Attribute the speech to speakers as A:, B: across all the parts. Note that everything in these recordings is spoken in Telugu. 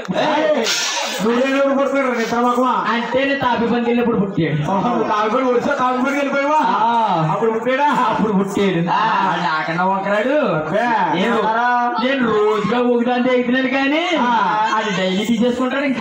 A: నువ్వేదో పుడుతున్నాడు నిద్ర మాకమా
B: అంటే నేను తాపి పనికి వెళ్ళినప్పుడు పుట్టాడు
A: తాగుబడి ఒడిసా తాగుబడికి వెళ్ళిపోయావా
B: ఆ,
A: అప్పుడు పుట్టాడా
B: అప్పుడు పుట్టాడు నాకన్నా ఒకరాడు
A: అబ్బే.
B: నేను నేను రోజుగా ఊగిదాన్ని ఎగుతున్నాను కానీ
A: ఆ.
B: అది డైలీ తీసేసుకుంటాడు ఇంకా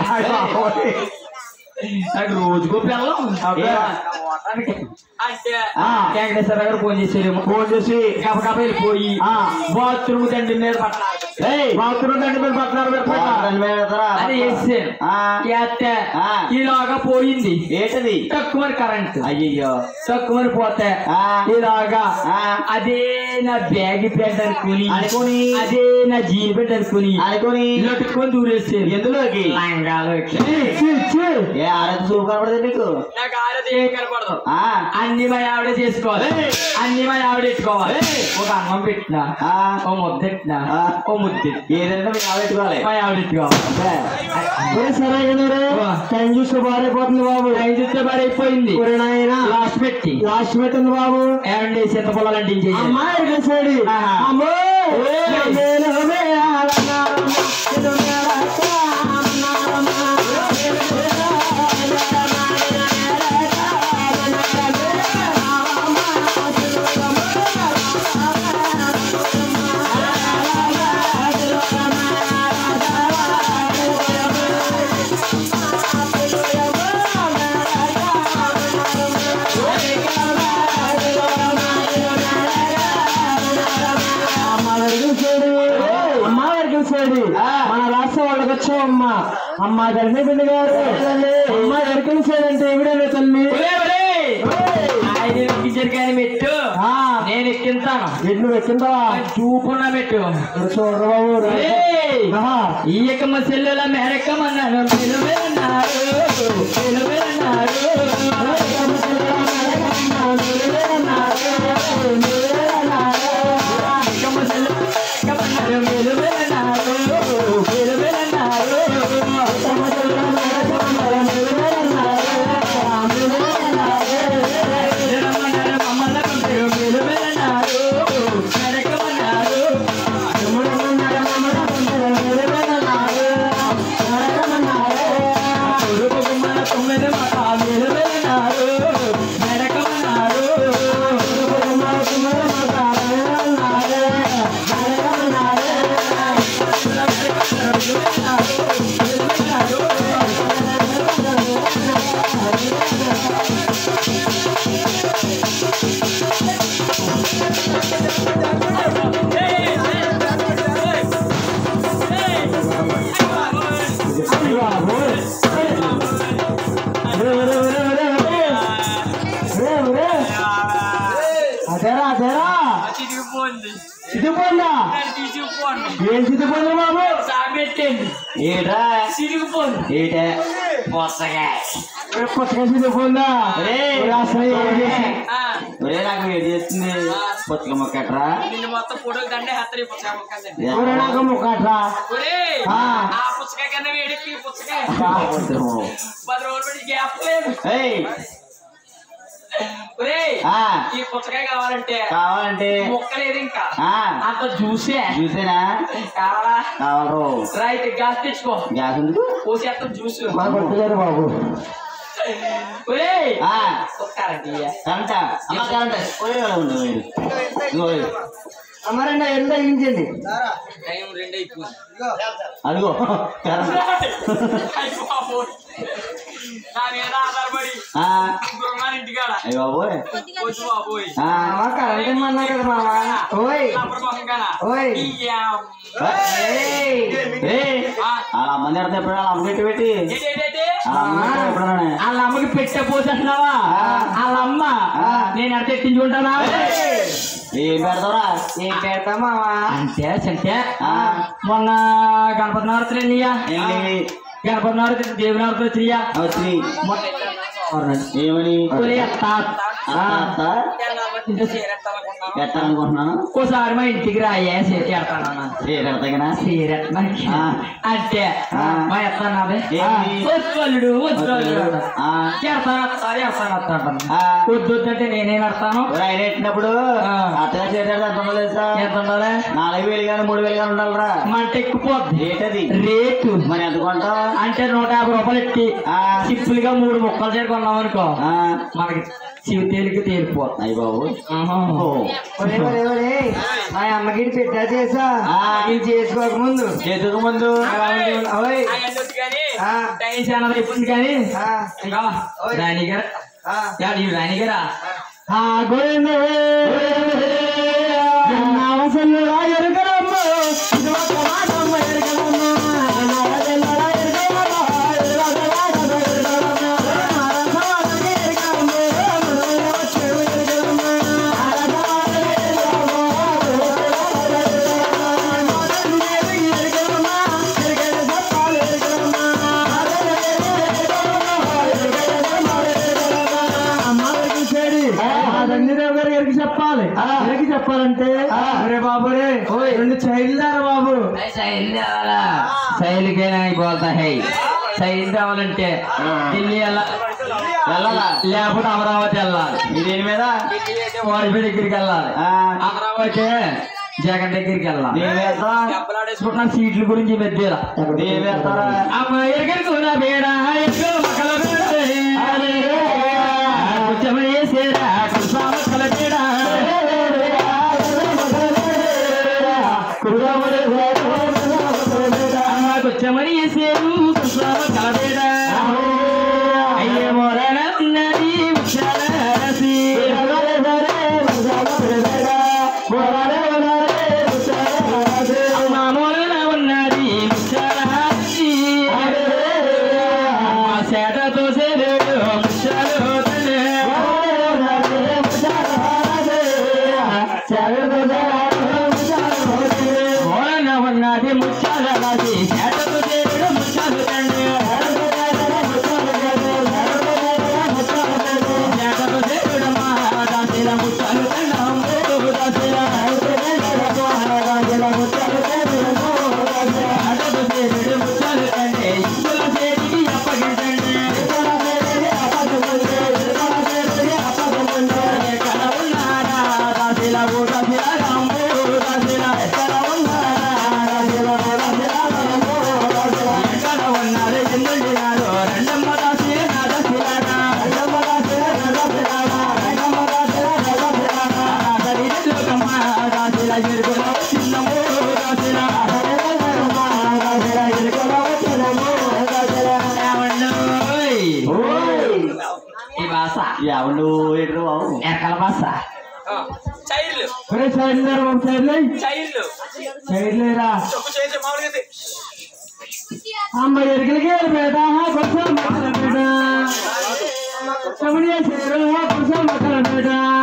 B: అది రోజుకో పిల్లం
A: అబ్బే.
B: అంటే
A: ఆ.
B: వెంకటేశ్వర గారు ఫోన్ చేసారేమో
A: ఫోన్ చేసి
B: కపకప వెళ్ళిపోయి
A: ఆ.
B: బాత్రూమ్ తండ్రి మీద పట్టాలి
A: ఏయ్ బాత్రూమ్ దండి మీరు పట్టినారు మీరు పెట్టారు.
B: అది వేసాను
A: ఆ.
B: చేస్తే
A: ఆ.
B: ఇలాగా పోయింది
A: ఏంటది
B: తక్కువ కరెంట్
A: అయ్యయ్యో
B: తక్కువ పోతే
A: ఆ.
B: ఇలాగా
A: ఆ.
B: అదే నా బ్యాగ్ ప్యాంట్ అనుకుని
A: అనుకుని.
B: అదే నా జీన్ ప్యాంట్ అనుకుని
A: అనుకుని
B: లొట్టుకొని దూరేసేది
A: ఎందులోకి
B: లంగాలోకి
A: ఏ ఆరోగ్య చూపు కనపడదు నీకు
B: నాకు ఆడది ఏం కనపడదు
A: ఆ
B: అన్ని మా ఆవిడే చేసుకోవాలి
A: ఏయ్.
B: అన్ని మా ఆవిడ ఎట్టుకోవాలి
A: ఏయ్.
B: ఒక అన్నం పెట్టినా
A: ఆ.
B: ఓ ముద్ద పెట్టినా
A: ఆ.
B: ఓ ముద్ద
A: ఏదైనా మీరు ఆలోచించుకోవాలి
B: మా ఆవిడ ఎట్టుకోవాలి
A: సరే టైం చూస్తే బారైపోతుంది బాబు
B: ఐదు చూస్తే మరి అయిపోయింది లాస్ట్ పెట్టి
A: లాస్ట్ పెట్టింది బాబు
B: ఏమండి చింత పొలాలు అంటించేసి
A: అమ్మాయి కలిసాడు
B: ఆహా.
A: అమ్మో
B: ఏయ్.
A: నమ్మేలు వేయాలన్నారమ్మ, ఇది మేడక అన్నారమ్మ. అమ్మ గారికి కలిసాడు మన రాష్ట్ర వాళ్ళకి వచ్చావు అమ్మ అమ్మ ధర్మీ బిడ్డ గారు అమ్మ గారికి కలిసాడంటే ఎవడే తల్లి
B: ఒరే, ఒరే! ఆయన ఎక్కించారు కానీ మెట్టు
A: ఆ,
B: నేను ఎక్కింతాను
A: ఎట్లు ఎక్కిందావా
B: చూపున్న మెట్టు
A: చూడరు బాబు
B: ఏయ్!
A: ఆహా.
B: ఈ యొక్క మా సెల్లుల మేరక్కమన్నాను నిలవేన్నారు నిలవేన్నారు
A: అదేరా అదేరా
B: చిరిగిపోయింది
A: చితిపోయిందా
B: తీసుకుపోండి
A: ఏం చితిపోయింది బాబు
B: సామెట్టండి
A: ఏటా
B: చిరిగిపోండి
A: ఏటే
B: పొసగా
A: పుస్తకం చితిపోయిందా
B: ఏయ్.
A: అసలు ఏం చేసి
C: ఒరే నాకు ఏది చేస్తుంది పుస్తకం మొక్కట్రా
B: నిన్ను మొత్తం ఫోటోలు దండే హత్తరి పుచ్చకాయ మొక్కదండి
A: ఊరే నాకు ముక్కట్రా
B: ఒరే
A: ఆ.
B: ఆ పుచ్చకాయ కన్నా వేడెక్కి ఈ పుచ్చకాయ
C: పుస్తకము.
B: పది రోజులు పెట్టి గ్యాప్ లేదు
C: ఏయ్
B: ఒరే
C: ఆ,
B: ఈ పుచ్చకాయ కావాలంటే
C: కావాలంటే
B: మొక్కలేదు ఇంకా
C: ఆ
B: అంత జ్యూసే
C: చూసేనా
B: కావాలా
C: కావాలరు
B: రైట్ గ్యాస్ తెచ్చుకో
C: గ్యాస్ ఎందుకు
B: పోసేస్తాం జ్యూస్
A: మా కొట్టలేరు బాబు
B: ఒరే
C: ఆ
B: ఒక్కరండి
C: కరెంట అమ్మ కరెంట పోయి ఉండు పోయి. ఇదిగో పోయి.
A: అమ్మారండి ఎంత తగ్గించండి
B: టైం రెండు అయిపోయింది
C: అదిగో కరెంట్
B: అయ్య బాబోయ్. నా మీద ఆధారపడి
C: ఆ,
B: ముగ్గురున్నారు ఇంటికాడ
C: అయ్య బాబోయ్
B: వద్దు బాబోయ్
C: ఆ,
A: మామ కరెంట్ ఇమ్మన్నా కదా మామ ఓయ్
B: అప్పుడు మొహం కానా?
A: ఓయ్.
B: ఈ అమ్మ.
A: ఏయ్.
C: ఏయ్,
B: ఆ,
C: వాళ్ళ అమ్మ తిడతా ఎప్పుడు వాళ్ళ అమ్మ పెట్టి పెట్టి
B: ఏంటి, ఏంటి, ఏంటి?
C: వాళ్ళ అమ్మ తిడతా ఎప్పుడన్నా
B: వాళ్ళ అమ్మకి పెట్టే పోసేస్తున్నావా
C: ఆ.
B: వాళ్ళ అమ్మ
C: ఆ.
B: నేను ఎంత ఎట్టించుకుంటానా
C: ఏం పెడతావురా
A: ఏం పెడతా మామ
B: అంతే అంటే
C: ఆ.
B: మొన్న గణపతి నవరాత్రి అన్నయ్యా
C: ఏంటి
B: గణపతి నవరాత్రి దేవుని నవరాత్రి వచ్చినయ్యా
C: వచ్చి
B: మొన్న
C: ఏమని
B: ఒరే తాత
C: అత్త ఎట్టాలనుకుంటున్నాను
B: ఒకసారి మా ఇంటికి రాయే చేతి ఎడతానన్నా
C: చేయగలుగుతాయినా
B: సీరెట్టడానికి
C: ఆ.
B: అంటే
C: ఆ.
B: మా ఎత్తన్నది
C: ఏంటి?
B: వచ్చుకోలేడు వచ్చుకోలేడు
C: ఆ.
B: ఎడతాను వస్తా ఎడతాను వస్తా అంటాను
C: ఆ.
B: వద్దు వద్దంటే నేనేం ఎడతాను
C: రైలు ఎట్టినప్పుడు
B: ఆ.
C: అత్తగా చేసేది ఎంత ఉందో తెలుసా
B: ఎంత ఉండాలి
C: నాలుగు వేలు కానీ మూడు వేలు కానీ ఉండాలిరా
B: మంట ఎక్కుపోద్ది
C: ఏంటది
B: రేటు
C: మరి ఎంత కొంటావు
B: అంటే నూట యాభై రూపాయలు ఎట్టి
C: ఆ.
B: సింపుల్ గా మూడు ముక్కలు చేరి కొన్నాం అనుకో
C: ఆ.
B: మనకి శివ తేలిక తేలిపోతుంది
C: అయ్య బాబు ఓ.
A: మా అమ్మకి పెట్టా చేసా
C: ఆ.
A: ఇది చేసుకోక ముందు
C: చేతుకు ముందు
A: ఓయ్ ఆ.
B: అయిపోయింది కానీ
A: ఆ.
B: ఇంకా రాణి గారు
A: ఆ.
B: యా, నీవు రాణి గారా
A: ఆ గోవింద అవసరం ఎరుకరమ్మ ఇది ఒక మాటమ్మ ఎరుకరమ్మ రంజిరావు గారి గారికి చెప్పాలి గారికి చెప్పాలంటే అరే బాబు రే రెండు చైల్డ్ బాబు
B: శైలికైనా బోల్తా హై శైలి రావాలంటే ఢిల్లీ వెళ్ళాలి
C: వెళ్ళాలా
B: లేకపోతే అమరావతి వెళ్ళాలి
C: ఇదేని మీద
B: వాజ్పేయి దగ్గరికి వెళ్ళాలి
C: ఆ.
B: అమరావతి జగన్ దగ్గరికి వెళ్ళాలి
C: దేని వేస్తా
B: దెబ్బలాడేసుకుంటున్న సీట్ల గురించి పెద్దల
C: దేని వేస్తారా
B: అమ్మ ఎక్కడికి ఉన్న బేడ ఎక్కడ మక్కల బేడ కొంచెం వేసేరా కొంచెం మక్కల బేడ అమ్మ కొంచెమని వేసేరు కొంచెం మక్కల బేడ అయ్యే మోరణ ఉన్నది విశాల రసి అమ్మ మోరణ ఉన్నది విశాల రసి అమ్మ సేటతో సేలేడు విశాల హోతలే మోరణ ఉన్నది ముచ్చాల రాసి సేటతో సేలేడు ముచ్చాలు తండ్రి సేటతో సేలేడు మా దాసిల ముచ్చాలు తండం దాసిల సేటతో సేలేడు ముచ్చాలు తండ్రి ఇసుల సేటికి అప్పగించండి ఎక్కడ ఉన్నారా దాసిల ఓ దాసిల రాంబో దాసిల ఎక్కడ ఎక్కడ ఉన్నారు ఎందుకు రెండమ్మ దాసిల నా దాసిలాగా లోకమ్మ దాసిల ఎరుగుల చిన్నమో దాసిల ఏమండోయ్? ఈ భాష
C: ఎవడు ఎటు బాబు
B: ఎక్కల భాష
D: చైర్లు
A: ఒరే సైడ్ లేరు బాబు సైడ్ లే
D: చైర్లు
A: సైడ్ లేరా
D: చొక్కు చేసి మామూలుగా అయితే
A: అమ్మ ఎరుకలకి బేట కొంచెం మక్కల బేట చెమడి చేసారు కొంచెం మక్కల బేట